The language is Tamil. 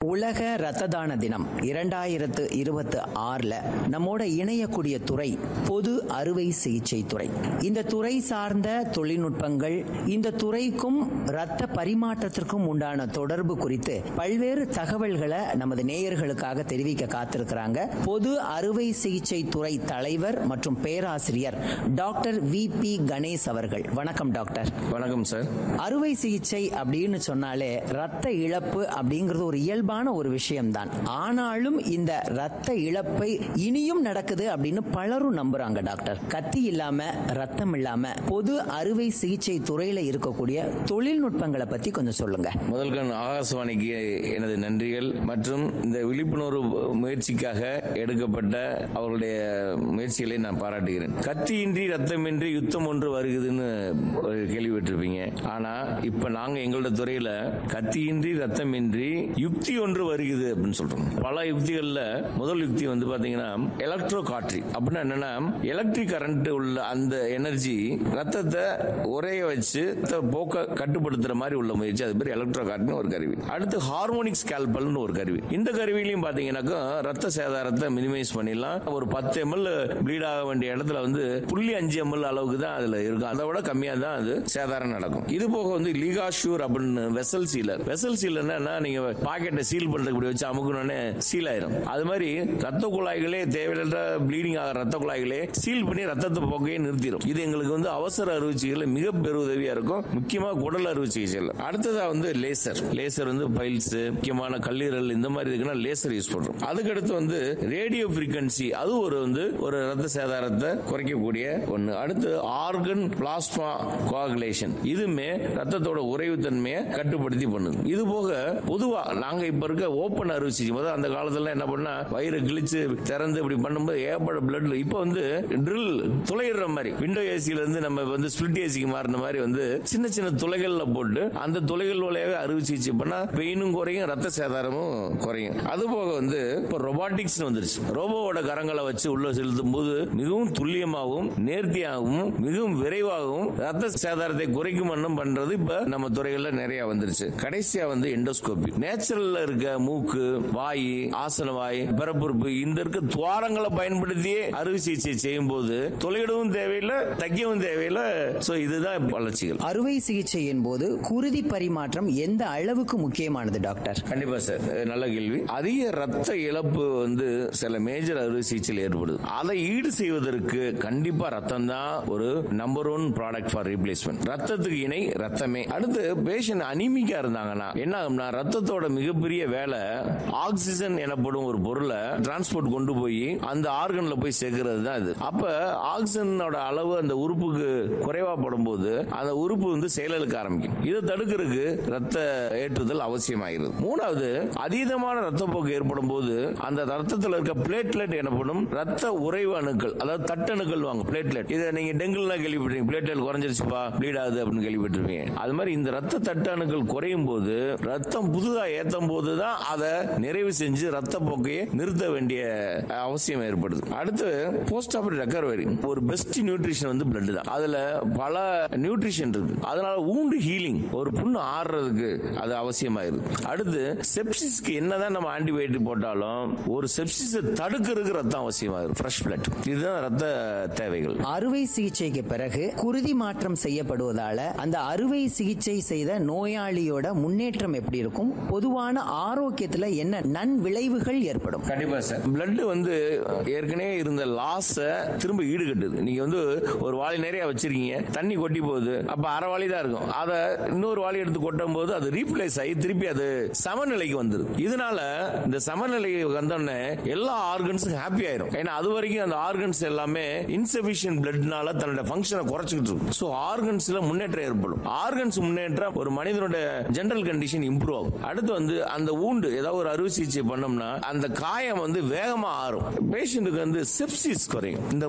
உலக ரத்த தான தினம் இரண்டாயிரத்து இருபத்தி ஆறுல நம்மோட இணையக்கூடிய துறை பொது அறுவை சிகிச்சை துறை இந்த துறை சார்ந்த தொழில்நுட்பங்கள் இந்த துறைக்கும் ரத்த பரிமாற்றத்திற்கும் உண்டான தொடர்பு குறித்து பல்வேறு தகவல்களை நமது நேயர்களுக்காக தெரிவிக்க காத்திருக்கிறாங்க பொது அறுவை சிகிச்சை துறை தலைவர் மற்றும் பேராசிரியர் டாக்டர் வி பி கணேஷ் அவர்கள் வணக்கம் டாக்டர் வணக்கம் சார் அறுவை சிகிச்சை அப்படின்னு சொன்னாலே ரத்த இழப்பு அப்படிங்கிறது ஒரு இயல்பான ஒரு விஷயம்தான் ஆனாலும் இந்த ரத்த இழப்பை இனியும் நடக்குது அப்படின்னு பலரும் நம்புறாங்க டாக்டர் கத்தி இல்லாம ரத்தம் இல்லாம பொது அறுவை சிகிச்சை துறையில இருக்கக்கூடிய தொழில்நுட்பங்களை பத்தி கொஞ்சம் சொல்லுங்க முதல் கண் ஆகாசவாணிக்கு எனது நன்றிகள் மற்றும் இந்த விழிப்புணர்வு முயற்சிக்காக எடுக்கப்பட்ட அவர்களுடைய முயற்சிகளை நான் பாராட்டுகிறேன் கத்தியின்றி ரத்தமின்றி யுத்தம் ஒன்று வருகுதுன்னு ஒரு கேள்விப்பட்டிருப்பீங்க ஆனா இப்ப நாங்க எங்களோட துறையில கத்தியின்றி ரத்தமின்றி யுக்தி ஒன்று வருகுது அப்படின்னு சொல்றோம் பல யுக்திகள்ல முதல் யுக்தி வந்து பாத்தீங்கன்னா எலக்ட்ரோ காட்ரி அப்படின்னா என்னன்னா எலக்ட்ரிக் கரண்ட் உள்ள அந்த எனர்ஜி ரத்தத்தை உரைய வச்சு ரத்த போக்க கட்டுப்படுத்துற மாதிரி உள்ள முயற்சி அது பேர் எலக்ட்ரோ காட்ரின்னு ஒரு கருவி அடுத்து ஹார்மோனிக் ஸ்கேல்பல்னு ஒரு கருவி இந்த கருவிலையும் பாத்தீங்கன்னாக்கா ரத்த சேதாரத்தை மினிமைஸ் பண்ணிடலாம் ஒரு பத்து எம்எல் ப்ளீட் ஆக வேண்டிய இடத்துல வந்து புள்ளி அஞ்சு எம்எல் அளவுக்கு தான் அதுல இருக்கும் அதை விட கம்மியா தான் அது சேதாரம் நடக்கும் இது போக வந்து லீகா ஷூர் அப்படின்னு வெசல் சீலர் வெசல் சீலர்னா நீங்க பாக்கெட்டை சீல் பண்றதுக்கு இப்படி வச்சு அமுக்கணும்னே சீல் ஆயிரும் அது மாதிரி ரத்த குழாய்களே தேவையில்லாத ப்ளீடிங் ஆகிற ரத்த குழாய்களே சீல் பண்ணி ரத்தத்தை போக்கையே நிறுத்திடும் இது எங்களுக்கு வந்து அவசர அறுவை சிகிச்சையில் மிக பெருதவியா இருக்கும் முக்கியமா குடல் அறுவை சிகிச்சையில் அடுத்ததா வந்து லேசர் லேசர் வந்து பைல்ஸ் முக்கியமான கல்லீரல் இந்த மாதிரி இருக்குன்னா லேசர் யூஸ் பண்றோம் அதுக்கடுத்து வந்து ரேடியோ frequency அது ஒரு வந்து ஒரு ரத்த சேதாரத்தை குறைக்கக்கூடிய ஒண்ணு அடுத்து ஆர்கன் பிளாஸ்மா கோகுலேஷன் இதுமே ரத்தத்தோட உறைவுத்தன்மையை கட்டுப்படுத்தி பண்ணுது இது போக பொதுவா நாங்க இப்ப இருக்க ஓப்பன் அறுவை சிகிச்சை முதல்ல அந்த காலத்துல என்ன பண்ணா வயிறு கிழிச்சு திறந்து இப்படி பண்ணும்போது ஏகப்பட்ட பிளட் இப்ப வந்து ட்ரில் துளையிடுற மாதிரி விண்டோ ஏசில இருந்து நம்ம வந்து ஸ்பிளிட் ஏசிக்கு மாறின மாதிரி வந்து சின்ன சின்ன துளைகள்ல போட்டு அந்த துளைகள் வழியாக அறுவை சிகிச்சை பண்ணா பெயினும் குறையும் ரத்த சேதாரமும் குறையும் அது போக வந்து இப்ப ரொபாட்டிக்ஸ் வந்துருச்சு ரோபோவோட கரங்களை வச்சு உள்ள செலுத்தும் போது மிகவும் துல்லியமாகவும் நேர்த்தியாகவும் மிகவும் விரைவாகவும் ரத்த சேதாரத்தை குறைக்கும் வண்ணம் பண்றது இப்ப நம்ம துறைகள்ல நிறைய வந்துருச்சு கடைசியா வந்து எண்டோஸ்கோபி நேச்சுரல்ல இருக்க மூக்கு வாய் ஆசன வாய் பிறப்புறுப்பு இந்த இருக்க துவாரங்களை பயன்படுத்தியே அறுவை சிகிச்சை செய்யும் போது தொலையிடவும் தேவையில்லை தைக்கவும் தேவையில்லை சோ இதுதான் வளர்ச்சிகள் அறுவை சிகிச்சையின் போது குருதி பரிமாற்றம் எந்த அளவுக்கு முக்கியமானது டாக்டர் கண்டிப்பா சார் அஹ் நல்ல கேள்வி அதிக ரத்த இழப்பு வந்து சில மேஜர் அறுவை சிகிச்சையில் ஏற்படுது அதை ஈடு செய்வதற்கு கண்டிப்பா ரத்தம் தான் ஒரு number one product for replacement ரத்தத்துக்கு இணை ரத்தமே அடுத்து பேஷண்ட் அனிமிக்கா இருந்தாங்கன்னா என்ன ஆகும்னா ரத்தத்தோட மிகப்பெரிய வேலை ஆக்சிஜன் எனப்படும் ஒரு பொருளை டிரான்ஸ்போர்ட் கொண்டு போய் அந்த ஆர்கன்ல போய் சேர்க்கிறது தான் இது அப்ப ஆக்சிஜனோட அளவு அந்த உறுப்புக்கு குறைவா படும்போது அந்த உறுப்பு வந்து செயலுக்கு ஆரம்பிக்கும் இதை தடுக்கிறதுக்கு ரத்த ஏற்றுதல் அவசியமாகிறது மூணாவது அதீதமான ரத்தப்போக்கு ஏற்படும் போது அந்த ரத்தத்தில் இருக்க பிளேட்லெட் எனப்படும் ரத்த உறைவு அணுக்கள் அதாவது தட்டணுக்கள் வாங்க பிளேட்லெட் இதை நீங்க டெங்குலாம் கேள்விப்பட்டீங்க பிளேட்லெட் குறைஞ்சிருச்சுப்பா ப்ளீட் ஆகுது அப்படின்னு கேள்விப்பட்டிருப்பீங்க அது மாதிரி இந்த ரத்த தட்டு அணுக்கள் குறையும் போது ரத்தம் புதுதா ஏத்தும் போது தான் அதை நிறைவு செஞ்சு ரத்த போக்கையை நிறுத்த வேண்டிய அவசியம் ஏற்படுது அடுத்து போஸ்ட் ஆபரேட் ரெக்கவரி ஒரு பெஸ்ட் நியூட்ரிஷன் வந்து பிளட் தான் அதுல பல நியூட்ரிஷன் இருக்கு அதனால ஊண்டு ஹீலிங் ஒரு புண்ணு ஆடுறதுக்கு அது அவசியமாயிருது அடுத்து செப்சிஸ்க்கு என்னதான் நம்ம ஆன்டிபயோட்டிக் போட்டாலும் ஒரு செப்சிஸை தடுக்கிறதுக்கு ரத்தம் அவசியமாயிரும் ஃப்ரெஷ் பிளட் இதுதான் ரத்த தேவைகள் அறுவை சிகிச்சைக்கு பிறகு குருதி மாற்றம் செய்யப்படுவதால அந்த அறுவை சிகிச்சை செய்த நோயாளியோட முன்னேற்றம் எப்படி இருக்கும் பொதுவான ஆரோக்கியத்துல என்ன நன் விளைவுகள் ஏற்படும் கண்டிப்பா சார் பிளட் வந்து ஏற்கனவே இருந்த லாஸ திரும்ப ஈடுகட்டுது நீங்க வந்து ஒரு வாளி நிறைய வச்சிருக்கீங்க தண்ணி கொட்டி போகுது அப்ப அரை வாளி தான் இருக்கும் அதை இன்னொரு வாளி எடுத்து கொட்டும் போது அது ரீப்ளேஸ் ஆகி திருப்பி அது சமநிலைக்கு வந்துருது இதனால இந்த சமநிலை வந்தோடனே எல்லா ஆர்கன்ஸும் ஹாப்பி ஆயிரும் ஏன்னா அது வரைக்கும் அந்த ஆர்கன்ஸ் எல்லாமே இன்சபிஷியன்ட் பிளட்னால தன்னோட ஃபங்க்ஷனை குறைச்சிக்கிட்டு இருக்கும் ஸோ ஆர்கன்ஸ்ல முன்னேற்றம் ஏற்படும் ஆர்கன்ஸ் முன்னேற்றம் ஒரு மனிதனோட ஜெனரல் கண்டிஷன் இம்ப்ரூவ் ஆகும் அடுத்து வந்து அந்த ஊண்டு ஏதாவது ஒரு அறுவை சிகிச்சை பண்ணோம்னா அந்த காயம் வந்து வேகமா ஆறும் பேஷண்ட்டுக்கு வந்து செப்சிஸ் குறையும் இந்த